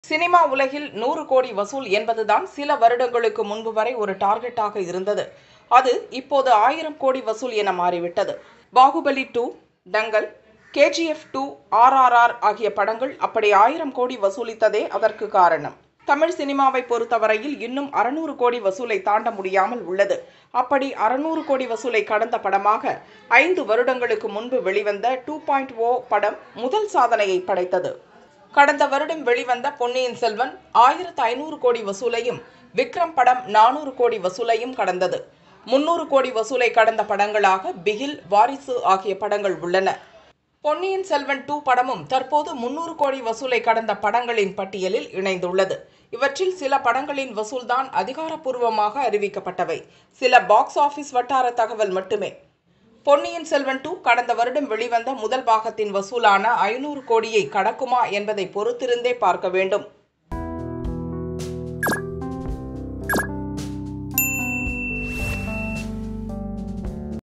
cinema உலகில் நூறு கோடி வசூல் என்பதுதான் சில வருடங்களுக்கு முன்பு வரை ஒரு டார்கெட்டாக இருந்தது அது இப்போது ஆயிரம் கோடி வசூல் என மாறிவிட்டது பாகுபலி டூ டங்கல் கேஜிஎஃப் டூ ஆர்ஆர்ஆர் ஆகிய படங்கள் அப்படி ஆயிரம் கோடி வசூலித்ததே அதற்கு காரணம் தமிழ் சினிமாவை பொறுத்தவரையில் இன்னும் அறுநூறு கோடி வசூலை தாண்ட முடியாமல் உள்ளது அப்படி அறுநூறு கோடி வசூலை கடந்த படமாக ஐந்து வருடங்களுக்கு முன்பு வெளிவந்த டூ பாயிண்ட் ஓ படம் முதல் சாதனையை படைத்தது கடந்த வருடம் வெளிவந்த பொன்னியின் செல்வன் ஆயிரத்து ஐநூறு கோடி வசூலையும் விக்ரம் படம் நானூறு கோடி வசூலையும் கடந்தது முன்னூறு கோடி வசூலை கடந்த படங்களாக பிகில் வாரிசு ஆகிய படங்கள் உள்ளன பொன்னியின் செல்வன் டூ படமும் தற்போது முன்னூறு கோடி வசூலை கடந்த படங்களின் பட்டியலில் இணைந்துள்ளது இவற்றில் சில படங்களின் வசூல்தான் அதிகாரப்பூர்வமாக அறிவிக்கப்பட்டவை சில பாக்ஸ் ஆபீஸ் வட்டார தகவல் மட்டுமே பொன்னியின் செல்வன் டூ கடந்த வருடம் வெளிவந்த முதல் பாகத்தின் வசூலான ஐநூறு கோடியை கடக்குமா என்பதை பொறுத்திருந்தே பார்க்க வேண்டும்